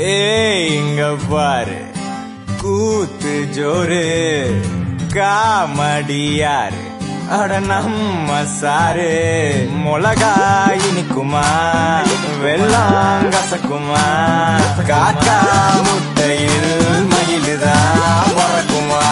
ஏய் இங்க பாரு கூத்து ஜோரு காமடியாரு அட நம்ம சாரு மிளகா இனிக்குமா வெள்ளம் கசக்குமா காக்கா முட்டையில் மயிலுதான் பறக்குமா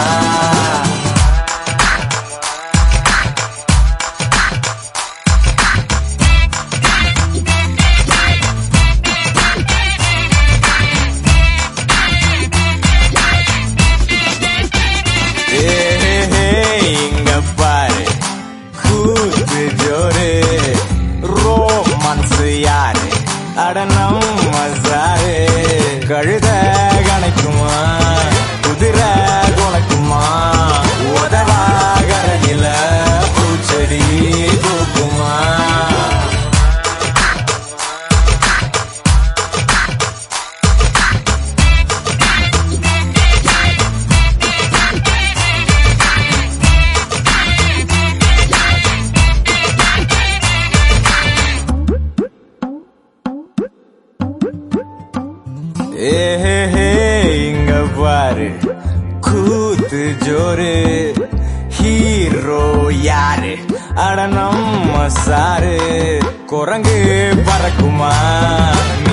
ஏய், இங்க பாரு கூத்து ஜோரு ரோமான்ஸ் யாரு அட நம்ம சாரு கழுத கணக்குமா குதிரை குணக்குமா உதவாகரையில பூச்செடி பூக்குமா ஏஹே இங்க பாரு கூத்து ஜோரு ஹீரோ யாரு அட நம்ம சாரு குரங்கு பறக்குமா